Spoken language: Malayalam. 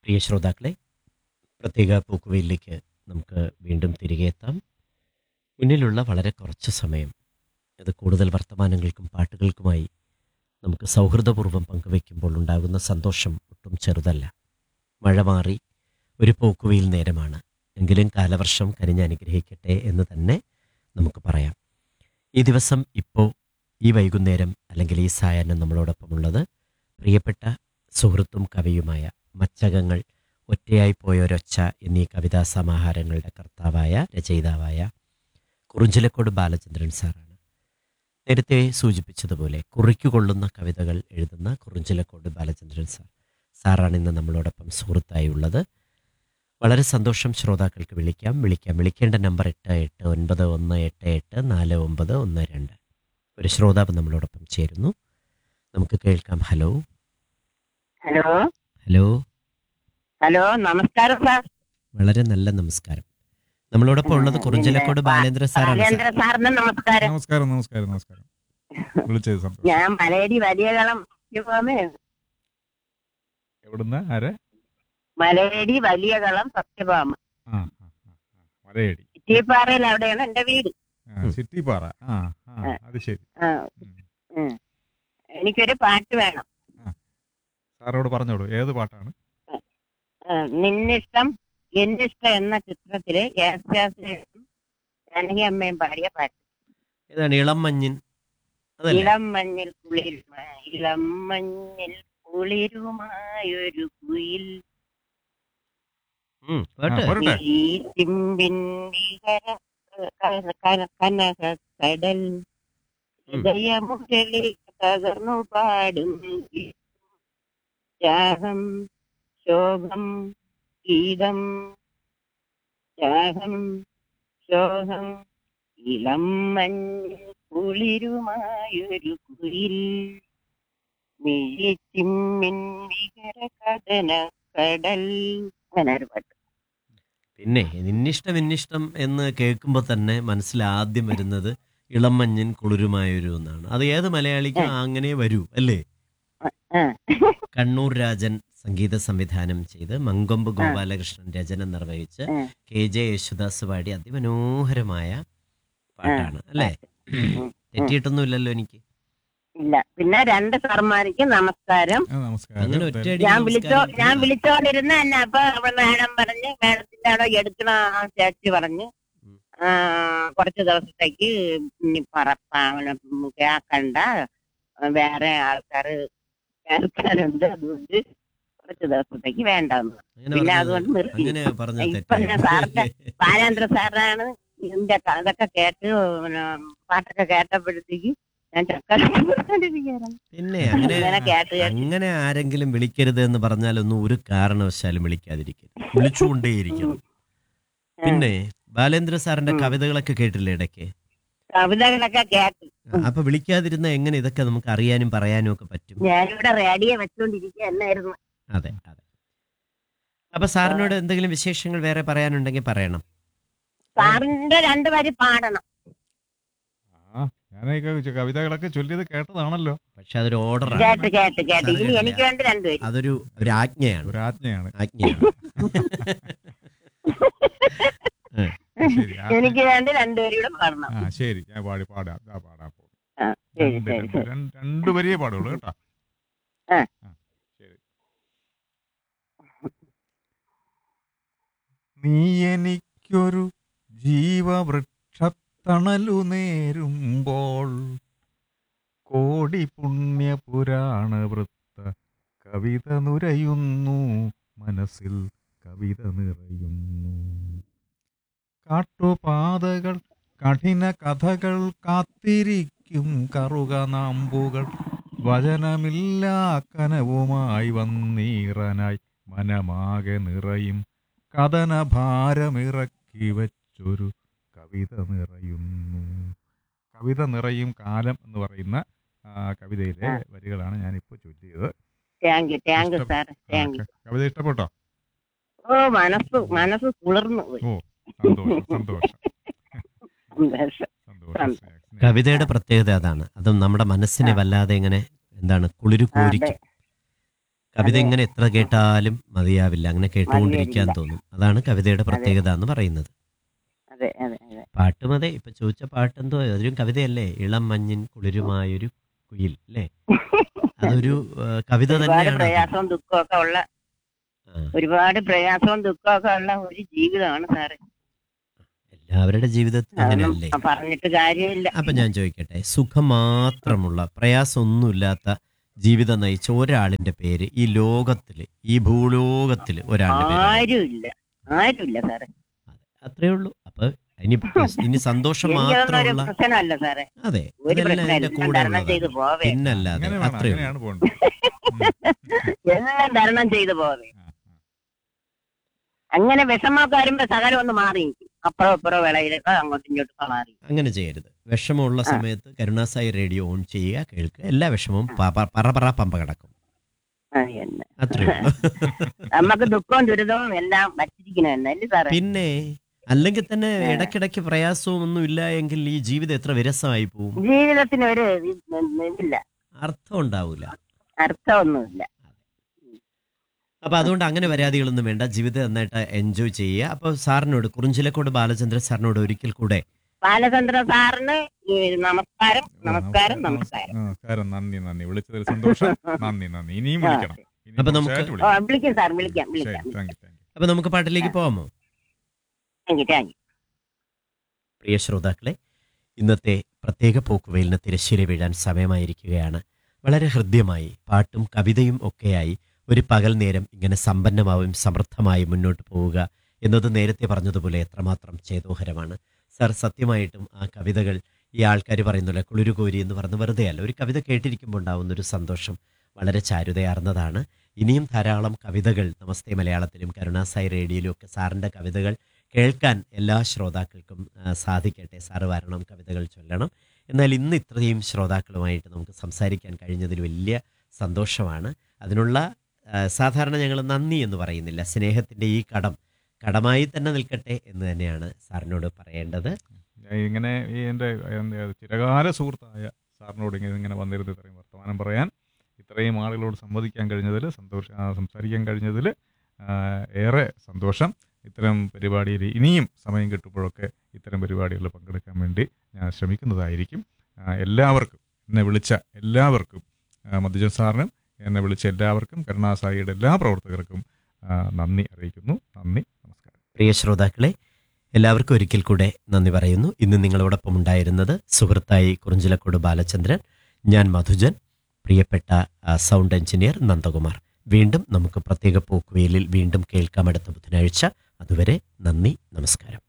പ്രിയ ശ്രോതാക്കളെ പ്രത്യേക പൂക്കുവയിലേക്ക് നമുക്ക് വീണ്ടും തിരികെ എത്താം മുന്നിലുള്ള വളരെ കുറച്ച് സമയം അത് കൂടുതൽ വർത്തമാനങ്ങൾക്കും പാട്ടുകൾക്കുമായി നമുക്ക് സൗഹൃദപൂർവ്വം പങ്കുവയ്ക്കുമ്പോൾ ഉണ്ടാകുന്ന സന്തോഷം ഒട്ടും ചെറുതല്ല മഴ മാറി ഒരു പോക്കുവയിൽ നേരമാണ് എങ്കിലും കാലവർഷം കരിഞ്ഞ് അനുഗ്രഹിക്കട്ടെ എന്ന് തന്നെ നമുക്ക് പറയാം ഈ ദിവസം ഇപ്പോൾ ഈ വൈകുന്നേരം അല്ലെങ്കിൽ ഈ സായാഹ്നം നമ്മളോടൊപ്പമുള്ളത് പ്രിയപ്പെട്ട സുഹൃത്തും കവിയുമായ മച്ചകങ്ങൾ ഒറ്റയായി പോയൊരൊച്ച എന്നീ കവിതാ സമാഹാരങ്ങളുടെ കർത്താവായ രചയിതാവായ കുറുഞ്ചിലക്കോട് ബാലചന്ദ്രൻ സാറാണ് നേരത്തെ സൂചിപ്പിച്ചതുപോലെ കുറിക്കുകൊള്ളുന്ന കവിതകൾ എഴുതുന്ന കുറുഞ്ചിലക്കോട് ബാലചന്ദ്രൻ സാർ സാറാണ് ഇന്ന് നമ്മളോടൊപ്പം സുഹൃത്തായി ഉള്ളത് വളരെ സന്തോഷം ശ്രോതാക്കൾക്ക് വിളിക്കാം വിളിക്കാം വിളിക്കേണ്ട നമ്പർ എട്ട് എട്ട് ഒൻപത് ഒന്ന് എട്ട് എട്ട് നാല് ഒമ്പത് ഒന്ന് രണ്ട് ഒരു ശ്രോതാവ് നമ്മളോടൊപ്പം ചേരുന്നു നമുക്ക് കേൾക്കാം ഹലോ ഹലോ ഹലോ ഹലോ നമസ്കാരം സാർ വളരെ നല്ല നമസ്കാരം നമ്മളോടൊപ്പം ഉള്ളത് കുറുഞ്ചലക്കോട് ബാലേന്ദ്ര സാറാണ് സാർ. ബാലേന്ദ്ര സാറിന് നമസ്കാരം നമസ്കാരം നമസ്കാരം നമസ്കാരം വിളിച്ചത് സന്തോഷം ഞാൻ മലയടി വലിയകളം സത്യഭാമ എവിടുന്ന് ആരെ മലയടി വലിയകളം സത്യഭാമ ആ ആ, ആ, ആ. മലയടി ചീപ്പാറയിൽ അവിടെയാണ് എന്റെ വീട് ആ, സിറ്റിപ്പാറ ആ ആ അത് ശരി ആ, ഉം. ഉം. എനിക്കൊരു പാട്ട് വേണം സാറോട് പറഞ്ഞോളൂ ഏത് പാട്ടാണ് ആ, നിന്നിഷ്ടം എന്നിഷ്ടം എന്ന ചിത്രത്തില് യേശുദാസും ജാനകി അമ്മയും പാടിയ പാട്ട് ഏതാണ് ഇളം മഞ്ഞിൻ അതല്ലേ ഇളം മഞ്ഞിൽ കുളിരുമായി ഇളം മഞ്ഞിൽ കുളിരുമായൊരു കുയിൽ ഉം, ആ, പാട്ട് പോരട്ടെ ഈ ചിമ്പിൻ ഭീകര ക- ക- കനക കടൽ ഹൃദയമുരളി തകർന്നു പാടും രാഗം ശോകം ഗീതം രാഗം ശോകം ഇളം മഞ്ഞിൽ കുളിരുമായൊരു കുയിൽ മിഴിച്ചിമ്മിൻ വികര കഥന കടൽ അങ്ങനെ ഒരു പാട്ട് പിന്നെ നിന്നിഷ്ടം എന്നിഷ്ടം എന്ന് കേൾക്കുമ്പോൾ തന്നെ മനസ്സിൽ ആദ്യം വരുന്നത് ഇളം മഞ്ഞിൻ കുളിരുമായൊരു എന്നാണ് അത് ഏത് മലയാളിക്കും അങ്ങനെ വരൂ അല്ലേ ആ. കണ്ണൂർ രാജൻ സംഗീത സംവിധാനം ചെയ്ത് മങ്കൊമ്പ് ഗോപാലകൃഷ്ണൻ രചന നിർവഹിച്ച് ആ. കെ ജെ യേശുദാസ് പാടി അതിമനോഹരമായ പാട്ടാണ് അല്ലേ ഉം. തെറ്റിയിട്ടൊന്നുമില്ലല്ലോ എനിക്ക് ഇല്ല പിന്നെ രണ്ട് സാർമാർക്ക് നമസ്കാരം ആ, നമസ്കാരം അങ്ങനെ ഒറ്റയടി ഞാൻ വിളിച്ചോ നമസ്കാരം. ഞാൻ വിളിച്ചോണ്ടിരുന്ന എന്നെ അപ്പൊ അവിടെ മാഡം പറഞ്ഞ് മാഡത്തിന്റെ അവിടെ എടുക്കണ ആ ചേച്ചി പറഞ്ഞ് ഉം. ആ, കുറച്ച് ദിവസത്തേക്ക് ഇനി പറപ്പാ കേക്കണ്ട വേറെ ആൾക്കാര് കേൾക്കാനുണ്ട് അതുകൊണ്ട് കുറച്ച് ദിവസത്തേക്ക് വേണ്ടെന്ന് അങ്ങനെ പിന്നെ പറഞ്ഞത് അതുകൊണ്ട് നിർത്തി. അങ്ങനെ പറഞ്ഞ ഇപ്പൊ ഞാൻ സാറിന്റെ ബാലേന്ദ്ര സാറാണ് ഇതിന്റെ ക- ഇതൊക്കെ കേട്ട് പിന്നെ പാട്ടൊക്കെ കേട്ടപ്പോഴത്തേക്ക് ഞാൻ ചക്കരിക്കായിരുന്നു പിന്നെ അങ്ങനെ അങ്ങനെ കേട്ട് കേട്ട് അങ്ങനെ ആരെങ്കിലും വിളിക്കരുത് എന്ന് പറഞ്ഞാലൊന്നും ഒരു കാരണവശാലും വിളിക്കാതിരിക്കരുത് വിളിച്ചുകൊണ്ടേയിരിക്കണം പിന്നെ ബാലേന്ദ്ര സാറിന്റെ ഉം. കവിതകളൊക്കെ കേട്ടില്ലേ ഇടയ്ക്ക് കവിതകളൊക്കെ കേട്ട് അപ്പൊ വിളിക്കാതിരുന്ന എങ്ങനെ ഇതൊക്കെ നമുക്ക് അറിയാനും പറയാനും ഒക്കെ പറ്റും ഞാനിവിടെ റേഡിയോ വെച്ചോണ്ടിരിക്കുക എന്നായിരുന്നു അതെ അതെ അപ്പൊ സാറിനോട് എന്തെങ്കിലും വിശേഷങ്ങൾ വേറെ പറയാനുണ്ടെങ്കിൽ പറയണം സാറിന്റെ രണ്ടു വരി പാടണം ആ ഞാനൊക്കെ കവിതകളൊക്കെ ചൊല്ലിയത് കേട്ടതാണല്ലോ പക്ഷെ അതൊരു ഓർഡറാണ് കേട്ട് കേട്ട് കേട്ട് ഇനി സാറിന് എനിക്ക് വേണ്ടി രണ്ടുപേര് അതൊരു ഒരു ആജ്ഞയാണ് ഒരു ആജ്ഞയാണ് ആജ്ഞയാണ് ശരി ആ- എനിക്ക് വേണ്ടി രണ്ടുപേരും കൂടെ പാടണം ആ ശരി ഞാൻ പാടി പാടാം ആ പാടാം പോകും ആ, ശരി രണ്ട് ശരി രണ്ട് ശരി രണ്ട് രണ്ട് വരിയേ പാടുള്ളൂ കേട്ടോ ആ. ശരി നീ എനിക്കൊരു ജീവവൃക്ഷത്തണലു നേരുമ്പോൾ കോടി പുണ്യപുരാണ വൃത്ത കവിത നുരയുന്നു മനസ്സിൽ കവിത നിറയുന്നു കാട്ടുപാതകൾ കഠിന കഥകൾ കാത്തിരിക്കും കറുക നാമ്പുകൾ വചനമില്ലാ കനവുമായി വന്നീറനായി മനമാകെ നിറയും കഥന ഭാരമിറക്കി വെച്ചൊരു കവിത നിറയുന്നു കവിത നിറയും കാലം എന്ന് പറയുന്ന ആ, കവിതയിലെ ആ. വരികളാണ് ഞാനിപ്പോൾ ചൊല്ലിയത് താങ്ക് യു താങ്ക് യു ഇഷ്ടം- സാർ ആ, താങ്ക് യു ക- കവിത ഇഷ്ടപ്പെട്ടോ ഓ മനസ്സ് മനസ്സ് കുളിർന്നു പോയി സന്തോഷം സന്തോഷം സന്തോഷം. സന്തോഷം സ്നേഹം. കവിതയുടെ പ്രത്യേകത അതാണ് അതും നമ്മുടെ മനസ്സിനെ ആ. വല്ലാതെ ഇങ്ങനെ എന്താണ് കുളിരു ആ, അതെ. കോരിക്കും കവിത അതെ. ഇങ്ങനെ എത്ര കേട്ടാലും മതിയാവില്ല അങ്ങനെ കേട്ടുകൊണ്ടിരിക്കാൻ മതിയാവില്ല. തോന്നും അതാണ് കവിതയുടെ പ്രത്യേകത എന്ന് പറയുന്നത് അതെ അതെ അതെ പാട്ടും അതെ ഇപ്പൊ ചോദിച്ച പാട്ടെന്തോ അതൊരു കവിതയല്ലേ ഇളം മഞ്ഞിൻ കുളിരുമായൊരു കുയിൽ അല്ലേ അതൊരു ആ, കവിത ഒരുപാട് തന്നെയാണ് അത്. പ്രയാസവും ദുഃഖവും ഒക്കെ ഉള്ള ആ, ഒരുപാട് പ്രയാസവും ദുഃഖവും ഒക്കെ ഉള്ള ഒരു ജീവിതമാണ് സാറ് എല്ലാവരുടെ ജീവിതത്തിൽ അതൊന്നും അങ്ങനെയല്ലേ പറഞ്ഞിട്ട് കാര്യമില്ല അപ്പൊ ഞാൻ ചോദിക്കട്ടെ സുഖം മാത്രമുള്ള പ്രയാസമൊന്നുമില്ലാത്ത ജീവിതം നയിച്ച ഒരാളിന്റെ പേര് ഈ ലോകത്തില് ഈ ഭൂലോകത്തില് ഒരാളുടെ പേര് ആരുമില്ല ആരുമില്ല സാറേ അത്രേ ഉള്ളൂ അപ്പൊ ഇനി ഇനി സന്തോഷം എനിക്കതൊന്നും ഒരു മാത്രമുള്ള പ്രശ്നമല്ല സാറേ അതെ ഒരു അതെല്ലാം പ്രശ്നമില്ല എന്റെ എല്ലാം കൂടെ തരണം ചെയ്ത് ഉള്ളതാണ് പോവേ പിന്നല്ലാതെ അങ്ങനെ വേണം അത്രേ ഉള്ളൂ അങ്ങനെയാണ് പോകേണ്ടത് എല്ലാം തരണം ചെയ്ത് പോവേ ആ, ആ. അങ്ങനെ വിഷമമൊക്കെ വരുമ്പോ സകലം ഒന്ന് മാറി നിൽക്കും അപ്പുറം ഇപ്പുറം വിളയിലൊക്കെ അങ്ങോട്ടും ഇങ്ങോട്ടും മാറി അങ്ങനെ ചെയ്യരുത് വിഷമമുള്ള ആ. സമയത്ത് കരുണാസായി റേഡിയോ ഓൺ ചെയ്യുക കേൾക്കുക എല്ലാ വിഷമവും പ- പ- പറ പറ പമ്പ കിടക്കും അത് തന്നെ അത്രേ ഉള്ളൂ നമുക്ക് ദുഃഖവും ദുരിതവും എല്ലാം വച്ചിരിക്കണ തന്നെ അല്ലേ സാറേ പിന്നെ അല്ലെങ്കിൽ തന്നെ ആ. ഇടയ്ക്കിടയ്ക്ക് പ്രയാസവും ഒന്നും ഇല്ല എങ്കിൽ ഈ ജീവിതം എത്ര വിരസമായി പോവും ജീവിതത്തിന് ഒരു ഇത് ഇതില്ല അർത്ഥം ഉണ്ടാവൂല അർത്ഥമൊന്നുമില്ല അപ്പൊ അതുകൊണ്ട് അങ്ങനെ പരാതികളൊന്നും വേണ്ട ജീവിതം നന്നായിട്ട് എൻജോയ് ചെയ്യുക അപ്പൊ സാറിനോട് കുറിഞ്ചിലക്കോട് ബാലചന്ദ്രൻ സാറിനോട് ഒരിക്കൽ കൂടെ ബാലചന്ദ്ര സാറിന് ഈ നമസ്കാരം ഓ, നമസ്കാരം നമസ്കാരം നമസ്കാരം നന്ദി നന്ദി വിളിച്ചതിൽ സന്തോഷം നന്ദി നന്ദി ഇനിയും വിളിക്കണം ഇനിയും അപ്പൊ നമുക്ക് തീർച്ചയായിട്ടും ഓ വിളിക്കണം. വിളിക്കാം സാർ വിളിക്കാം ശരി വിളിക്കാം താങ്ക് യു താങ്ക് യു അപ്പൊ നമുക്ക് പാട്ടിലേക്ക് പോവാമോ താങ്ക് യു താങ്ക് യു പ്രിയ ശ്രോതാക്കളെ ഇന്നത്തെ പ്രത്യേക പോക്കുവെയിലിന് തിരശ്ശീല വീഴാൻ സമയമായിരിക്കുകയാണ് വളരെ ഹൃദ്യമായി പാട്ടും കവിതയും ഒക്കെയായി ഒരു പകൽ നേരം ഇങ്ങനെ സമ്പന്നമാവും സമൃദ്ധമായി മുന്നോട്ട് പോവുക എന്നത് നേരത്തെ പറഞ്ഞതുപോലെ എത്രമാത്രം ചേതോഹരമാണ് സർ സത്യമായിട്ടും ആ കവിതകൾ ഈ ആൾക്കാർ പറയുന്നില്ല കുളിരുകോരി എന്ന് പറഞ്ഞ് വെറുതെ അല്ല ഒരു കവിത കേട്ടിരിക്കുമ്പോൾ ഉണ്ടാവുന്ന ഒരു സന്തോഷം വളരെ ചാരുതയാർന്നതാണ് ഇനിയും ധാരാളം കവിതകൾ നമസ്തേ മലയാളത്തിലും കരുണാസായി റേഡിയോയിലും ഒക്കെ സാറിൻ്റെ കവിതകൾ കേൾക്കാൻ എല്ലാ ശ്രോതാക്കൾക്കും ആ, സാധിക്കട്ടെ സാറ് വരണം കവിതകൾ ചൊല്ലണം എന്നാൽ ഇന്ന് ഇത്രയും ശ്രോതാക്കളുമായിട്ട് നമുക്ക് സംസാരിക്കാൻ കഴിഞ്ഞതിൽ വലിയ സന്തോഷമാണ് അതിനുള്ള ആ, സാധാരണ ഞങ്ങൾ നന്ദി എന്ന് പറയുന്നില്ല സ്നേഹത്തിൻ്റെ ഈ കടം കടമായി തന്നെ നിൽക്കട്ടെ എന്ന് തന്നെയാണ് സാറിനോട് പറയേണ്ടത് ഞാൻ ഇങ്ങനെ ഈ എൻ്റെ എൻ്റെ ചിരകാല സുഹൃത്തായ സാറിനോട് ഇങ്ങനെ ഇങ്ങനെ വന്നിരുന്ന് ഇത്രയും വർത്തമാനം പറയാൻ ഇത്രയും ആളുകളോട് സംവദിക്കാൻ കഴിഞ്ഞതിൽ സന്തോഷം ആ, സംസാരിക്കാൻ കഴിഞ്ഞതിൽ ആ, ഏറെ സന്തോഷം ഇത്തരം പരിപാടിയിൽ ഇനിയും സമയം കിട്ടുമ്പോഴൊക്കെ ഇത്തരം പരിപാടികളിൽ പങ്കെടുക്കാൻ വേണ്ടി ഞാൻ ശ്രമിക്കുന്നതായിരിക്കും ആ, എല്ലാവർക്കും എന്നെ വിളിച്ച എല്ലാവർക്കും ആ, മധുജൻ സാറിനും എന്നെ വിളിച്ച എല്ലാവർക്കും കരുണാസായിയുടെ എല്ലാ പ്രവർത്തകർക്കും ആ, നന്ദി അറിയിക്കുന്നു നന്ദി നമസ്കാരം പ്രിയ ശ്രോതാക്കളെ എല്ലാവർക്കും ഒരിക്കൽ കൂടെ നന്ദി പറയുന്നു ഇന്ന് നിങ്ങളോടൊപ്പം ഉണ്ടായിരുന്നത് സുഹൃത്തായി കുറിഞ്ചിലക്കോട് ബാലചന്ദ്രൻ ഞാൻ മധുജൻ പ്രിയപ്പെട്ട ആ, സൗണ്ട് എഞ്ചിനീയർ നന്ദകുമാർ വീണ്ടും നമുക്ക് പ്രത്യേക പോക്കുവെയിലിൽ വീണ്ടും കേൾക്കാം അടുത്ത ബുധനാഴ്ച അതുവരെ നന്ദി നമസ്കാരം